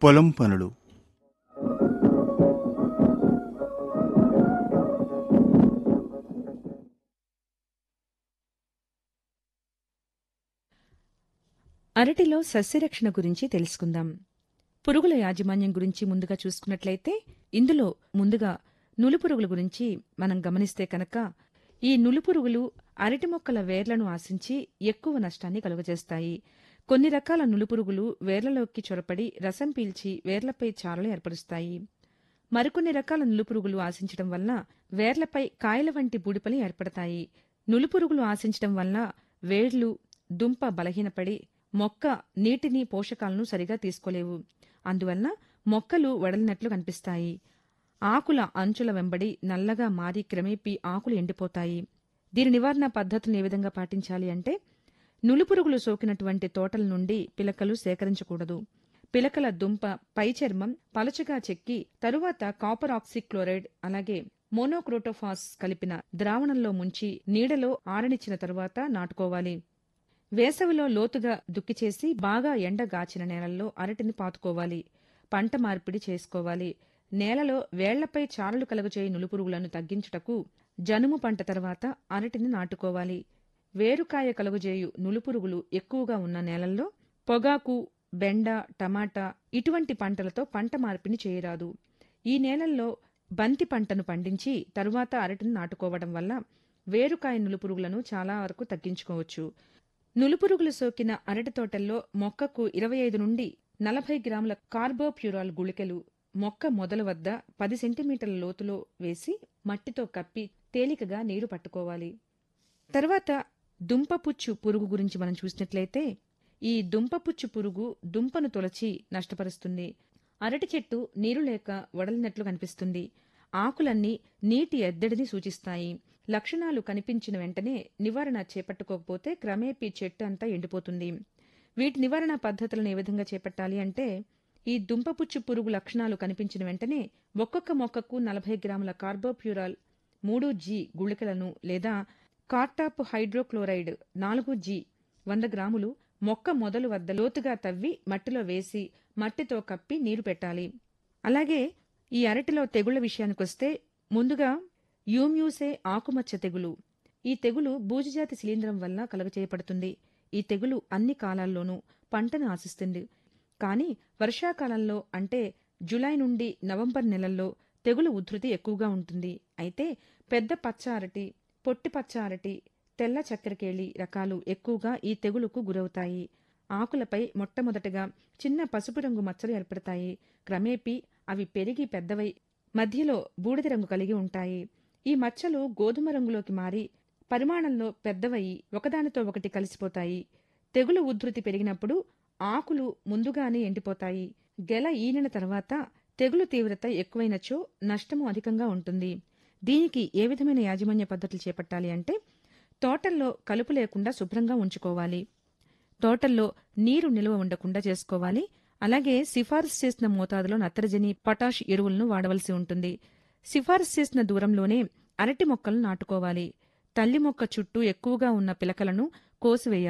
పొలం పనులు అరటిలో సస్యరక్షణ గురించి తెలుసుకుందాం పురుగుల యాజమాన్యం గురించి ముందుగా చూసుకున్నట్లయితే ఇందులో ముందుగా నులిపురుగుల గురించి మనం గమనిస్తే కనుక ఈ నులిపురుగులు అరటి మొక్కల వేర్లను ఆశించి ఎక్కువ నష్టాన్ని కలుగజేస్తాయి కొన్ని రకాల నులిపురుగులు వేర్లలోకి చొరపడి రసం పీల్చి వేర్లపై చారలు ఏర్పరుస్తాయి మరికొన్ని రకాల నులిపురుగులు ఆశించడం వల్ల వేర్లపై కాయల వంటి బూడిపలు ఏర్పడతాయి నులిపురుగులు ఆశించడం వల్ల వేర్లు దుంప బలహీనపడి మొక్క నీటిని పోషకాలను సరిగా తీసుకోలేవు అందువల్ల మొక్కలు వడలినట్లు కనిపిస్తాయి ఆకుల అంచుల వెంబడి నల్లగా మారి క్రమేపీ ఆకులు ఎండిపోతాయి దీని నివారణ పద్ధతులను ఏ విధంగా పాటించాలి అంటే నులిపురుగులు సోకినటువంటి తోటల నుండి పిలకలు సేకరించకూడదు పిలకల దుంప పై చర్మం పలచగా చెక్కి తరువాత కాపర్ ఆక్సిక్లోరైడ్ అలాగే మోనోక్రోటోఫాస్ కలిపిన ద్రావణంలో ముంచి నీడలో ఆరనిచ్చిన తరువాత నాటుకోవాలి వేసవిలో లోతుగా దుక్కి చేసి బాగా ఎండగాచిన నేలల్లో అరటిని పాతుకోవాలి పంట మార్పిడి చేసుకోవాలి నేలలో వేళ్లపై చారలు కలుగజేయ నులుపురుగులను తగ్గించుటకు జనుము పంట తర్వాత అరటిని నాటుకోవాలి వేరుకాయ కలుగజేయు నులుపురుగులు ఎక్కువగా ఉన్న నేలల్లో పొగాకు బెండ టమాటా ఇటువంటి పంటలతో పంట మార్పిడి చేయరాదు ఈ నేలల్లో బంతి పంటను పండించి తరువాత అరటిని నాటుకోవడం వల్ల వేరుకాయ నులుపురుగులను చాలా వరకు తగ్గించుకోవచ్చు నులుపురుగులు సోకిన అరటి తోటల్లో మొక్కకు ఇరవై ఐదు నుండి నలభై గ్రాముల కార్బోప్యూరాల్ గుళికలు మొక్క మొదల వద్ద పది సెంటీమీటర్ల లోతులో వేసి మట్టితో కప్పి తేలికగా నీరు పట్టుకోవాలి తర్వాత దుంపపుచ్చు పురుగు గురించి మనం చూసినట్లయితే ఈ దుంపపుచ్చు పురుగు దుంపను తొలచి నష్టపరుస్తుంది అరటి చెట్టు నీరు లేక వడలినట్లు కనిపిస్తుంది ఆకులన్నీ నీటి ఎద్దడిని సూచిస్తాయి లక్షణాలు కనిపించిన వెంటనే నివారణ చేపట్టుకోకపోతే క్రమేపీ చెట్టు అంతా ఎండిపోతుంది వీటి నివారణ పద్ధతులను ఏ విధంగా చేపట్టాలి అంటే ఈ దుంపపుచ్చు పురుగు లక్షణాలు కనిపించిన వెంటనే ఒక్కొక్క మొక్కకు నలభై గ్రాముల కార్బోప్యూరాల్ మూడు జీ గుళికలను లేదా కార్టాప్ హైడ్రోక్లోరైడ్ నాలుగు జీ వంద గ్రాములు మొక్క మొదలు వద్ద లోతుగా తవ్వి మట్టిలో వేసి మట్టితో కప్పి నీరు పెట్టాలి అలాగే ఈ అరటిలో తెగుళ్ల విషయానికొస్తే ముందుగా యూమ్యూసే ఆకుమచ్చ తెగులు ఈ తెగులు బూజుజాతి శిలీంధ్రం వల్ల కలుగచేయబడుతుంది ఈ తెగులు అన్ని కాలాల్లోనూ పంటను ఆశిస్తుంది కానీ వర్షాకాలంలో అంటే జులై నుండి నవంబర్ నెలల్లో తెగులు ఉధృతి ఎక్కువగా ఉంటుంది అయితే పెద్ద పచ్చ అరటి పొట్టి పచ్చ అరటి తెల్ల చక్కెరకేళి రకాలు ఎక్కువగా ఈ తెగులుకు గురవుతాయి ఆకులపై మొట్టమొదటగా చిన్న పసుపు రంగు మచ్చలు ఏర్పడతాయి క్రమేపీ అవి పెరిగి పెద్దవై మధ్యలో బూడిద రంగు కలిగి ఉంటాయి ఈ మచ్చలు గోధుమ రంగులోకి మారి పరిమాణంలో పెద్దవయి ఒకదానితో ఒకటి కలిసిపోతాయి తెగులు ఉధృతి పెరిగినప్పుడు ఆకులు ముందుగానే ఎండిపోతాయి గెల ఈనిన తర్వాత తెగులు తీవ్రత ఎక్కువైనచో నష్టము అధికంగా ఉంటుంది దీనికి ఏ విధమైన యాజమాన్య పద్ధతులు చేపట్టాలి అంటే తోటల్లో కలుపు లేకుండా శుభ్రంగా ఉంచుకోవాలి తోటల్లో నీరు నిల్వ ఉండకుండా చేసుకోవాలి అలాగే సిఫారసు చేసిన మోతాదులో నత్రజని పొటాష్ ఎరువులను వాడవలసి ఉంటుంది సిఫారసు చేసిన దూరంలోనే అరటి మొక్కలు నాటుకోవాలి తల్లి మొక్క చుట్టూ ఎక్కువగా ఉన్న పిలకలను కోసివేయాలి